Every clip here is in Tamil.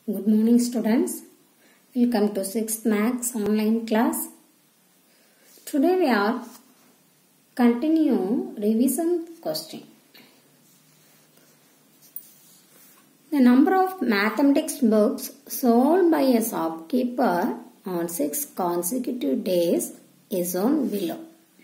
Good morning students. Welcome to 6th Max online class. Today we are continue revision question. The number of mathematics books sold by a shopkeeper on 6 consecutive days is on below.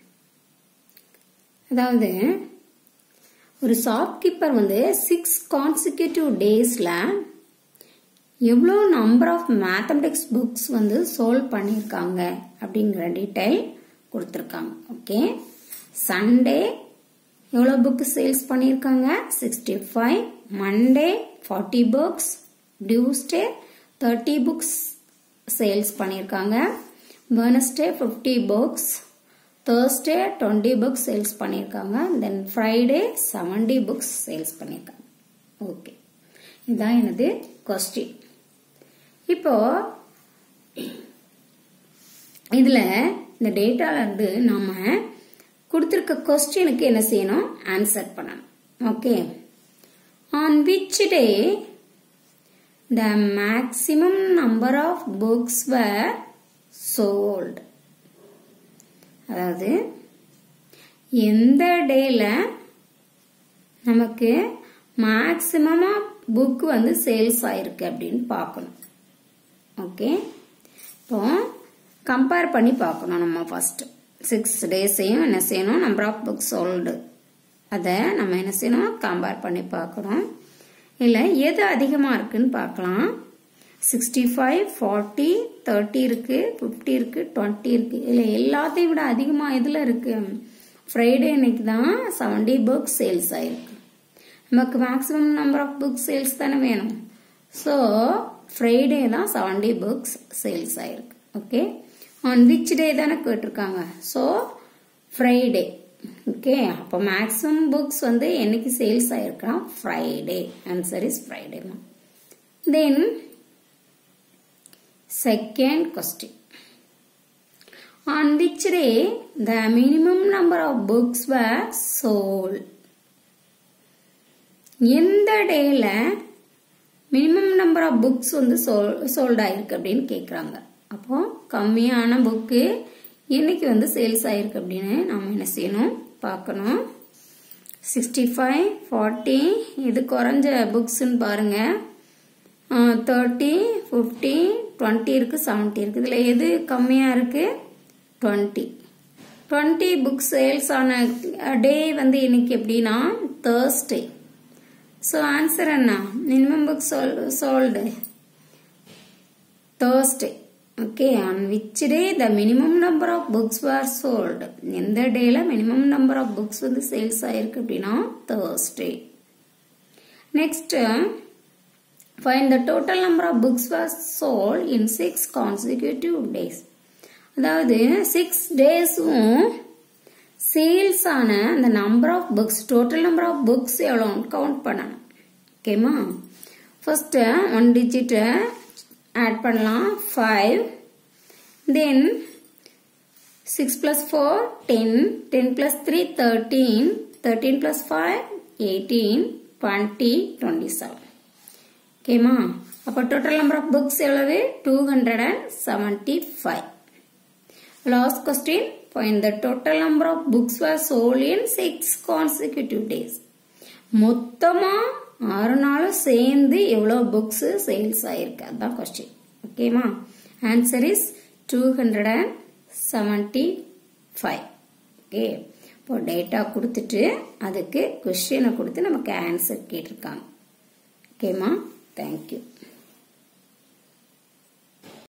அதாவது ஒரு ஷாப்கீப்பர் வந்து சிக்ஸ் கான்சிக்யூட்டிவ் டேஸில் எவ்வளோ நம்பர் ஆஃப் மேத்தமெட்டிக்ஸ் புக்ஸ் வந்து சோல்வ் பண்ணியிருக்காங்க அப்படிங்கிற டீட்டெயில் கொடுத்துருக்காங்க ஓகே சண்டே எவ்வளோ புக்கு சேல்ஸ் பண்ணியிருக்காங்க sixty five Monday forty books Tuesday thirty books sales பண்ணியிருக்காங்க Wednesday fifty books Thursday twenty books sales பண்ணியிருக்காங்க then Friday seventy books sales பண்ணியிருக்காங்க ஓகே இதுதான் எனது கொஸ்டின் இப்போ இதில் இந்த டேட்டாலேருந்து நம்ம கொடுத்துருக்க கொஸ்டினுக்கு என்ன செய்யணும் ஆன்சர் பண்ணணும் okay on which day the maximum number of books were sold அதாவது எந்த டேல நமக்கு மேக்சிமமாக புக் வந்து சேல்ஸ் ஆயிருக்கு அப்படின்னு பார்க்கணும் ஓகே இப்போ கம்பேர் பண்ணி பார்க்கணும் நம்ம ஃபர்ஸ்ட் சிக்ஸ் டேஸையும் என்ன செய்யணும் நம்பர் ஆஃப் புக்ஸ் சோல்டு அதை நம்ம என்ன செய்யணும் கம்பேர் பண்ணி பார்க்கணும் இல்லை எது அதிகமாக இருக்குன்னு பார்க்கலாம் சிக்ஸ்டி ஃபைவ் ஃபார்ட்டி தேர்ட்டி இருக்கு ஃபிஃப்டி இருக்கு டுவெண்ட்டி இருக்கு இல்லை எல்லாத்தையும் விட அதிகமாக இதில் இருக்கு ஃப்ரைடே இன்னைக்கு தான் செவன்டி புக்ஸ் சேல்ஸ் ஆயிருக்கு நமக்கு maximum number of books sales தானே வேணும் ஸோ ஃப்ரைடே தான் செவன்டி புக்ஸ் சேல்ஸ் ஆயிருக்கு ஓகே ஆன் விச் டே தானே கேட்டிருக்காங்க ஸோ ஃப்ரைடே ஓகே அப்போ மேக்ஸிமம் புக்ஸ் வந்து என்னைக்கு சேல்ஸ் ஆயிருக்கலாம் Friday answer is Friday then Second question. On which day the minimum number of books were sold? எந்த டேல மினிமம் நம்பர் ஆஃப் புக்ஸ் வந்து சோல்ட் ஆயிருக்கு அப்படின்னு கேட்குறாங்க அப்போ கம்மியான புக்கு என்னைக்கு வந்து சேல்ஸ் ஆயிருக்கு அப்படின்னு நாம் என்ன செய்யணும் பார்க்கணும் சிக்ஸ்டி ஃபைவ் ஃபார்ட்டி இது குறைஞ்ச புக்ஸ்ன்னு பாருங்கள் தேர்ட்டி ஃபிஃப்டி டுவெண்ட்டி இருக்குது செவன்ட்டி இருக்குது இதில் எது கம்மியாக இருக்குது டுவெண்ட்டி டுவெண்ட்டி புக் சேல்ஸ் ஆன டே வந்து இன்னைக்கு எப்படின்னா தேர்ஸ்டே ஸோ ஆன்சர் என்ன minimum book sold sold Thursday okay on which day the minimum number of books are sold எந்த டேல மினிமம் நம்பர் ஆஃப் புக்ஸ் வந்து சேல்ஸ் ஆயிருக்கு அப்படின்னா Thursday next Find the total number of books was sold in six consecutive days. அதாவது சிக்ஸ் டேஸும் சேல்ஸ் ஆன அந்த number of books total number of books எவ்வளோ கவுண்ட் பண்ணணும் ஓகேமா ஃபர்ஸ்ட் ஒன் டிஜிட்டை ஆட் பண்ணலாம் five then six plus four ten ten plus three thirteen thirteen plus five eighteen twenty twenty seven ஓகேமா அப்போ டோட்டல் நம்பர் ஆஃப் புக்ஸ் எவ்வளவு two hundred and seventy five last question find the total number of books were sold in six consecutive days மொத்தமாக ஆறு நாளும் சேர்ந்து எவ்வளோ புக்ஸ் சேல்ஸ் ஆயிருக்கு அதுதான் கொஸ்டின் ஓகேமா answer is two hundred and seventy five okay இப்போ டேட்டா கொடுத்துட்டு அதுக்கு கொஸ்டினை கொடுத்து நமக்கு ஆன்சர் கேட்டிருக்காங்க ஓகேம்மா Thank you.